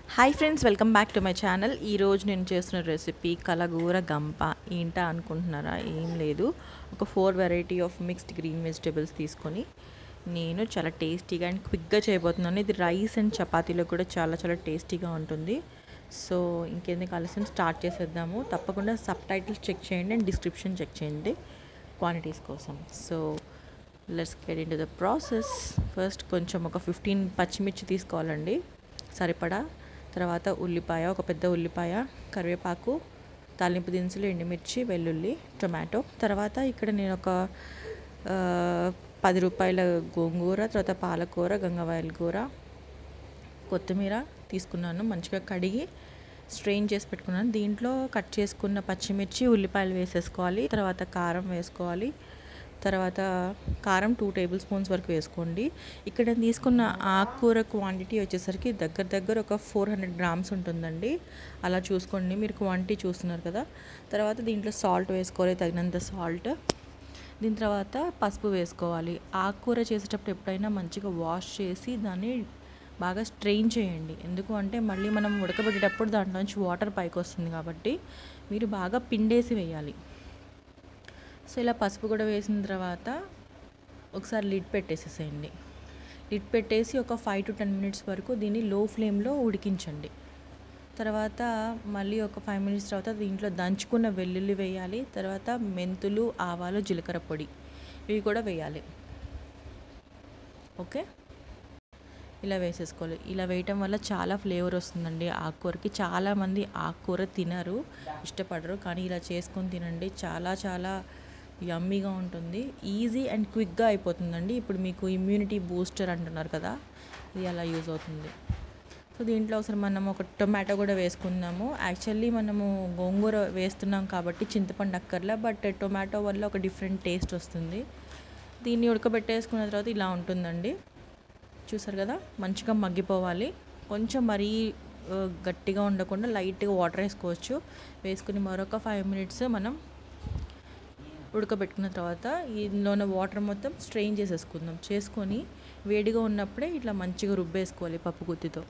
hi friends welcome back to my channel ఈరోజు నేను చేస్తున్న రెసిపీ కలగూర గంప ఏంటా అనుకుంటున్నారా ఏం లేదు ఒక four variety of mixed green vegetables తీసుకొని నేను చాలా టేస్టీగా అండ్ క్విక్గా చేయబోతున్నాను ఇది రైస్ అండ్ చపాతీలో కూడా చాలా చాలా టేస్టీగా ఉంటుంది సో ఇంకెందుకు ఆలస్యం స్టార్ట్ చేసేద్దాము తప్పకుండా సబ్ టైటిల్స్ చెక్ చేయండి అండ్ డిస్క్రిప్షన్ చెక్ చేయండి క్వాంటిటీస్ కోసం so let's get into the process first కొంచెం ఒక ఫిఫ్టీన్ పచ్చిమిర్చి తీసుకోవాలండి సరిపడా తర్వాత ఉల్లిపాయ ఒక పెద్ద ఉల్లిపాయ కరివేపాకు తాలింపు దినుసులు ఎండుమిర్చి వెల్లుల్లి టొమాటో తర్వాత ఇక్కడ నేను ఒక ఆ, పది రూపాయల గోంగూర తర్వాత పాలకూర గంగవాయల కూర కొత్తిమీర తీసుకున్నాను మంచిగా కడిగి స్ట్రెయిన్ చేసి పెట్టుకున్నాను దీంట్లో కట్ చేసుకున్న పచ్చిమిర్చి ఉల్లిపాయలు వేసేసుకోవాలి తర్వాత కారం వేసుకోవాలి తర్వాత కారం టూ టేబుల్ స్పూన్స్ వరకు వేసుకోండి ఇక్కడ నేను తీసుకున్న ఆకుకూర క్వాంటిటీ వచ్చేసరికి దగ్గర దగ్గర ఒక ఫోర్ హండ్రెడ్ గ్రామ్స్ ఉంటుందండి అలా చూసుకోండి మీరు క్వాంటిటీ చూస్తున్నారు కదా తర్వాత దీంట్లో సాల్ట్ వేసుకోవాలి తగినంత సాల్ట్ దీని తర్వాత పసుపు వేసుకోవాలి ఆకుకూర చేసేటప్పుడు ఎప్పుడైనా మంచిగా వాష్ చేసి దాన్ని బాగా స్ట్రెయిన్ చేయండి ఎందుకు అంటే మళ్ళీ మనం ఉడకబెట్టేటప్పుడు దాంట్లోంచి వాటర్ పైకి వస్తుంది కాబట్టి మీరు బాగా పిండేసి వేయాలి సో ఇలా పసుపు కూడా వేసిన తర్వాత ఒకసారి లిడ్ పెట్టేసేసేయండి లిడ్ పెట్టేసి ఒక ఫైవ్ టు టెన్ మినిట్స్ వరకు దీన్ని లో ఫ్లేమ్లో ఉడికించండి తర్వాత మళ్ళీ ఒక ఫైవ్ మినిట్స్ తర్వాత దీంట్లో దంచుకున్న వెల్లుల్లి వేయాలి తర్వాత మెంతులు ఆవాలు జీలకర్ర పొడి ఇవి కూడా వేయాలి ఓకే ఇలా వేసేసుకోవాలి ఇలా వేయటం వల్ల చాలా ఫ్లేవర్ వస్తుందండి ఆకుకూరకి చాలామంది ఆకుకూర తినరు ఇష్టపడరు కానీ ఇలా చేసుకొని తినండి చాలా చాలా యమ్మీగా ఉంటుంది ఈజీ అండ్ క్విక్గా అయిపోతుందండి ఇప్పుడు మీకు ఇమ్యూనిటీ బూస్టర్ అంటున్నారు కదా ఇది అలా యూజ్ అవుతుంది సో దీంట్లో ఒకసారి మనం ఒక టొమాటో కూడా వేసుకుందాము యాక్చువల్లీ మనము గోంగూర వేస్తున్నాం కాబట్టి చింతపండు అక్కర్లా బట్ టొమాటో వల్ల ఒక డిఫరెంట్ టేస్ట్ వస్తుంది దీన్ని ఉడకబెట్టేసుకున్న తర్వాత ఇలా ఉంటుందండి చూసారు కదా మంచిగా మగ్గిపోవాలి కొంచెం మరీ ఆ, గట్టిగా ఉండకుండా లైట్గా వాటర్ వేసుకోవచ్చు వేసుకుని మరొక ఫైవ్ మినిట్స్ మనం ఉడకబెట్టుకున్న తర్వాత ఇందులోనే వాటర్ మొత్తం స్ట్రెయిన్ చేసేసుకుందాం చేసుకొని వేడిగా ఉన్నప్పుడే ఇట్లా మంచిగా రుబ్బేసుకోవాలి పప్పు గుత్తితో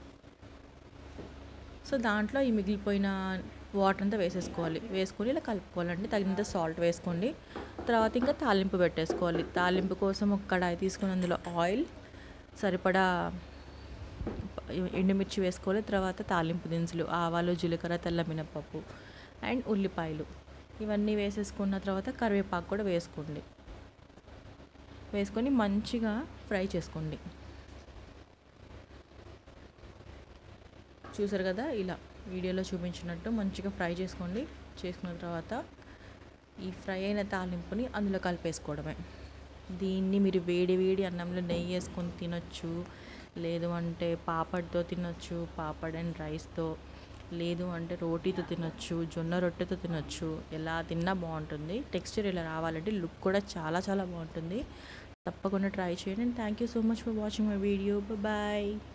సో దాంట్లో ఈ మిగిలిపోయిన వాటర్ అంతా వేసేసుకోవాలి వేసుకొని ఇలా కలుపుకోవాలండి తగినంత సాల్ట్ వేసుకోండి తర్వాత ఇంకా తాలింపు పెట్టేసుకోవాలి తాలింపు కోసం ఒక కడాయి తీసుకుని అందులో ఆయిల్ సరిపడా ఎండుమిర్చి వేసుకోవాలి తర్వాత తాలింపు దినుసులు ఆవాలు జీలకర్ర తెల్ల మినపప్పు అండ్ ఉల్లిపాయలు ఇవన్నీ వేసేసుకున్న తర్వాత కరివేపాకు కూడా వేసుకోండి వేసుకొని మంచిగా ఫ్రై చేసుకోండి చూసారు కదా ఇలా వీడియోలో చూపించినట్టు మంచిగా ఫ్రై చేసుకోండి చేసుకున్న తర్వాత ఈ ఫ్రై అయిన తాలింపుని అందులో కలిపేసుకోవడమే దీన్ని మీరు వేడి వేడి అన్నంలో నెయ్యి వేసుకొని తినొచ్చు లేదు అంటే పాపడ్తో తినొచ్చు పాపడ్ అండ్ రైస్తో లేదు అంటే రోటీతో తినొచ్చు జొన్న రొట్టెతో తినొచ్చు ఎలా తిన్నా బాగుంటుంది టెక్స్చర్ ఇలా రావాలంటే లుక్ కూడా చాలా చాలా బాగుంటుంది తప్పకుండా ట్రై చేయండి and thank you so much for watching my video bye